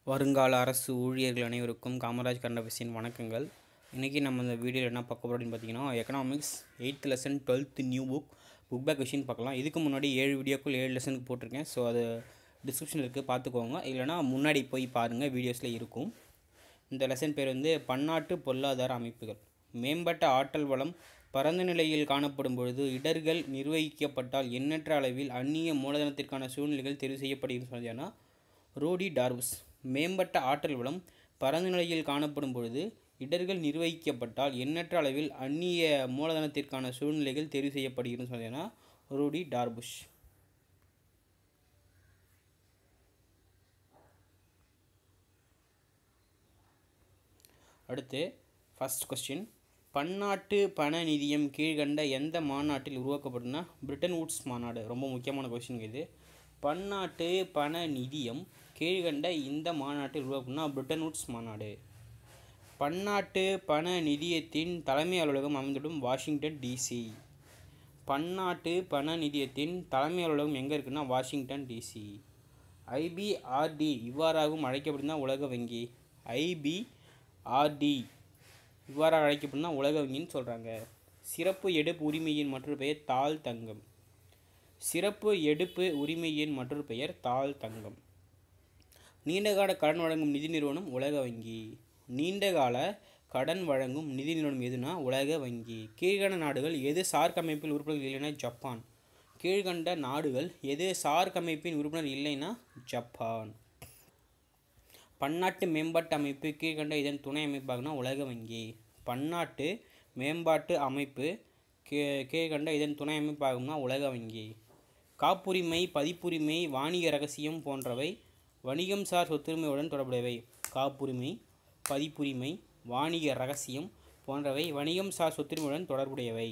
வருங்கால அரசு ஊழியர்கள் அனைவருக்கும் காமராஜ் கண்டபசியின் வணக்கங்கள் இன்றைக்கி நம்ம இந்த வீடியோவில் என்ன பார்க்க போகிறோம் அப்படின்னு பார்த்தீங்கன்னா economics eighth lesson twelfth new book book back question பார்க்கலாம் இதுக்கு முன்னாடி ஏழு வீடியோக்குள் ஏழு லெசனுக்கு போட்டிருக்கேன் ஸோ அது டிஸ்கிரிப்ஷனில் இருக்குது பார்த்துக்கோங்க இல்லைனா முன்னாடி போய் பாருங்கள் வீடியோஸில் இருக்கும் இந்த லெசன் பேர் வந்து பன்னாட்டு பொருளாதார அமைப்புகள் மேம்பட்ட ஆற்றல் வளம் பரந்த நிலையில் காணப்படும் பொழுது இடர்கள் நிர்வகிக்கப்பட்டால் எண்ணற்ற அளவில் அந்நிய மூலதனத்திற்கான சூழ்நிலைகள் தெரிவு செய்யப்படுகிறது சொன்னதுன்னா ரோடி டார்வுஸ் மேம்பட்ட ஆற்றல் வளம் பரந்த நிலையில் காணப்படும் பொழுது இடர்கள் நிர்வகிக்கப்பட்டால் எண்ணற்ற அளவில் அந்நிய மூலதனத்திற்கான சூழ்நிலைகள் தெரிவு செய்யப்படுகிறது சொன்னதுன்னா ரோடி டார்புஷ் அடுத்து ஃபஸ்ட் கொஸ்டின் பன்னாட்டு பண நிதியம் கீழ்கண்ட எந்த மாநாட்டில் உருவாக்கப்பட்டுனா பிரிட்டன் வுட்ஸ் மாநாடு ரொம்ப முக்கியமான கொஸ்டின் இது பன்னாட்டு பண நிதியம் கீழ்கண்ட இந்த மாநாட்டில் உருவாக்கணும்னா பிரிட்டன் வுட்ஸ் மாநாடு பன்னாட்டு பண நிதியத்தின் தலைமை அலுவலகம் அமைந்துடும் வாஷிங்டன் டிசி பன்னாட்டு பண நிதியத்தின் தலைமை அலுவலகம் எங்கே இருக்குன்னா வாஷிங்டன் டிசி ஐபிஆர்டி இவ்வாறாகவும் அழைக்கப்படுதுன்னா உலக வங்கி ஐபிஆர்டி இவ்வாறாக அழைக்கப்படுதுன்னா உலக வங்கின்னு சொல்கிறாங்க சிறப்பு எடுப்பு உரிமையின் மற்றொரு பெயர் தாழ் தங்கம் சிறப்பு எடுப்பு உரிமையின் மற்றொரு பெயர் தாழ் தங்கம் நீண்டகால கடன் வழங்கும் நிதி நிறுவனம் உலக வங்கி நீண்டகால கடன் வழங்கும் நிதி நிறுவனம் எதுனா உலக வங்கி கீழ்கண்ட நாடுகள் எது சார்க் அமைப்பில் உறுப்பினர்கள் இல்லைன்னா ஜப்பான் கீழ்கண்ட நாடுகள் எது சார்க் அமைப்பின் உறுப்பினர் இல்லைன்னா ஜப்பான் பன்னாட்டு மேம்பாட்டு அமைப்பு கீழ்கண்ட இதன் துணை அமைப்பாகனா உலக வங்கி பன்னாட்டு மேம்பாட்டு அமைப்பு கீ கீழ்கண்ட இதன் துணை அமைப்பாகும்னா உலக வங்கி காப்புரிமை பதிப்புரிமை வாணிக ரகசியம் போன்றவை வணிகம் சார் சொத்துரிமையுடன் தொடர்புடையவை காப்புரிமை பதிப்புரிமை வாணிக ரகசியம் போன்றவை வணிகம் சார் சொத்துரிமையுடன் தொடர்புடையவை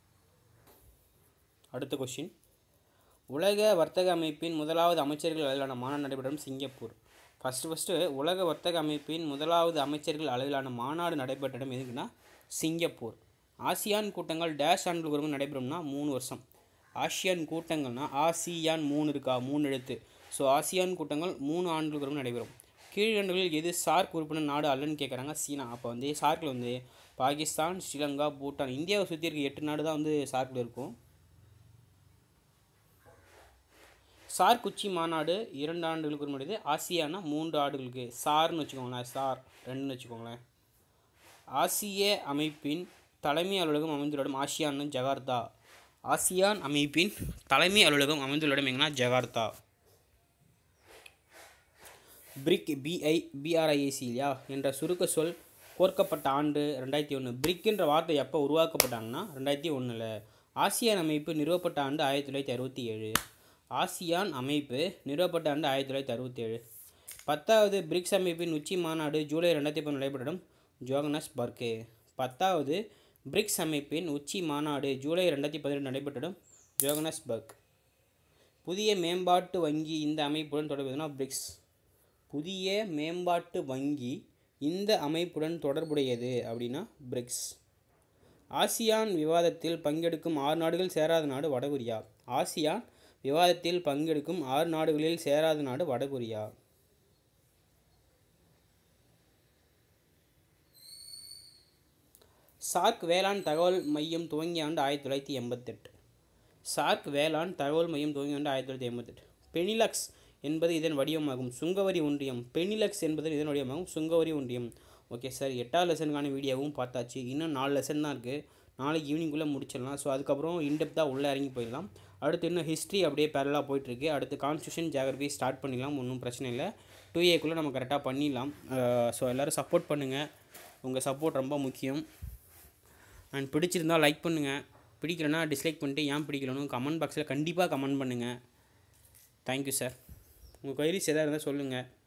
அடுத்த கொஸ்டின் உலக வர்த்தக அமைப்பின் முதலாவது அமைச்சர்கள் அளவிலான மாநாடு நடைபெறும் சிங்கப்பூர் ஃபஸ்ட்டு ஃபஸ்ட்டு உலக வர்த்தக அமைப்பின் முதலாவது அமைச்சர்கள் அளவிலான மாநாடு நடைபெற்ற இடம் எதுக்குன்னா சிங்கப்பூர் ஆசியான் கூட்டங்கள் டேஷ் ஆண்டுகள் ஒரு நடைபெறும்னா மூணு வருஷம் ஆசியான் கூட்டங்கள்னா ஆசியான் மூணு இருக்கா மூணு எழுத்து ஸோ ஆசியான் கூட்டங்கள் மூணு ஆண்டுகளுக்கு ஒரு நடைபெறும் கீழ்கண்டங்களில் எது சார்க் உறுப்பினர் நாடு அல்லன்னு கேட்குறாங்க சீனா அப்போ வந்து சார்க்கில் வந்து பாகிஸ்தான் ஸ்ரீலங்கா பூட்டான் இந்தியாவை சுற்றி இருக்க எட்டு நாடு தான் வந்து சார்க்கில் இருக்கும் சார் உச்சி மாநாடு இரண்டு ஆண்டுகளுக்கு முடியுது ஆசியானா மூன்று ஆண்டுகளுக்கு சார்னு வச்சுக்கோங்களேன் சார் ரெண்டுன்னு வச்சுக்கோங்களேன் ஆசிய அமைப்பின் தலைமை அலுவலகம் அமைந்துள்ள இடம் ஆசியான் ஜகார்த்தா ஆசியான் அமைப்பின் தலைமை அலுவலகம் அமைந்துள்ள இடம் எங்கன்னா ஜகார்த்தா பிரிக் பிஐ பிஆர்ஐஏசி இல்லையா என்ற சுருக்க சொல் கோர்க்கப்பட்ட ஆண்டு ரெண்டாயிரத்தி ஒன்று பிரிக் என்ற வார்த்தை எப்போ உருவாக்கப்பட்டாங்கன்னா ரெண்டாயிரத்தி ஒன்றில் ஆசியான் அமைப்பு நிறுவப்பட்ட ஆண்டு ஆயிரத்தி தொள்ளாயிரத்தி அறுபத்தி ஏழு ஆசியான் அமைப்பு நிறுவப்பட்ட ஆண்டு ஆயிரத்தி தொள்ளாயிரத்தி அறுபத்தேழு பத்தாவது பிரிக்ஸ் அமைப்பின் உச்சி மாநாடு ஜூலை ரெண்டாயிரத்தி பத்து நடைபெறும் ஜோகனஸ்பர்க்கு பத்தாவது பிரிக்ஸ் அமைப்பின் உச்சி மாநாடு ஜூலை ரெண்டாயிரத்தி பதினெட்டு நடைபெற்றிடும் ஜோகனஸ்பர்க் புதிய மேம்பாட்டு வங்கி இந்த அமைப்புடன் தொடர்புனா பிரிக்ஸ் புதிய மேம்பாட்டு வங்கி இந்த அமைப்புடன் தொடர்புடையது அப்படின்னா பிரிக்ஸ் ஆசியான் விவாதத்தில் பங்கெடுக்கும் ஆறு நாடுகள் சேராத நாடு வடகொரியா ஆசியான் விவாதத்தில் பங்கெடுக்கும் ஆறு நாடுகளில் சேராத நாடு வடகொரியா சார்க் வேளாண் தகவல் மையம் துவங்கிய ஆண்டு ஆயிரத்தி தொள்ளாயிரத்தி எண்பத்தெட்டு சார்க் வேளாண் தகவல் மையம் துவங்கிய ஆண்டு ஆயிரத்தி தொள்ளாயிரத்தி எண்பத்தெட்டு பெனிலக்ஸ் என்பது இதன் வடிவமாகும் சுங்கவரி ஒன்றியம் பெனிலக்ஸ் என்பது இதன் வடிவமாகும் சுங்கவரி ஒன்றியம் ஓகே சார் எட்டாவது லெசனுக்கான வீடியோவும் பார்த்தாச்சு இன்னும் நாலு லெசன் தான் இருக்குது நாளைக்கு ஈவினிங்குள்ளே முடிச்சிடலாம் ஸோ அதுக்கப்புறம் இன்டெப்த்தாக உள்ளே இறங்கி போயிடலாம் அடுத்து இன்னும் ஹிஸ்ட்ரி அப்படியே பேரலாக போயிட்டுருக்கு அடுத்து கான்ஸ்டியூஷன் ஜியாகிரபி ஸ்டார்ட் பண்ணிடலாம் ஒன்றும் பிரச்சனை இல்லை டூ ஏக்குள்ளே நம்ம கரெக்டாக பண்ணிடலாம் ஸோ எல்லோரும் சப்போர்ட் பண்ணுங்கள் உங்கள் சப்போர்ட் ரொம்ப முக்கியம் அண்ட் பிடிச்சிருந்தால் லைக் பண்ணுங்கள் பிடிக்கலனா டிஸ்லைக் பண்ணிட்டு ஏன் பிடிக்கலன்னு கமெண்ட் பாக்ஸில் கண்டிப்பாக கமெண்ட் பண்ணுங்கள் தேங்க்யூ சார் உங்கள் கொயரிஸ் எதாவது இருந்தால் சொல்லுங்கள்